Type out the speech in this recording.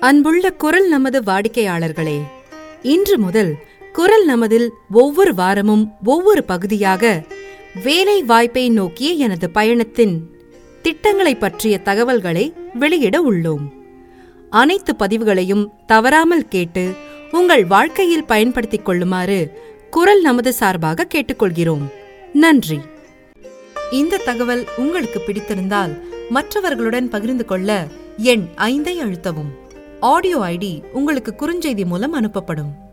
அன்புள்ள குரல் நமது வாடிக்கையாளர்களே இன்று முதல் குரல் நமதில் ஒவ்வொரு வாரமும் ஒவ்வொரு பகுதியாக வேலை வாய்ப்பை நோக்கிய எனது பயணத்தின் திட்டங்களை பற்றிய தகவல்களை வெளியிட உள்ளோம் அனைத்து பதிவுகளையும் தவறாமல் கேட்டு உங்கள் வாழ்க்கையில் பயன்படுத்திக் கொள்ளுமாறு குரல் நமது சார்பாக கேட்டுக்கொள்கிறோம் நன்றி இந்த தகவல் உங்களுக்கு பிடித்திருந்தால் மற்றவர்களுடன் பகிர்ந்து கொள்ள எண் ஐந்தை அழுத்தவும் ஆடியோ ஐடி உங்களுக்கு குறுஞ்செய்தி மூலம் அனுப்பப்படும்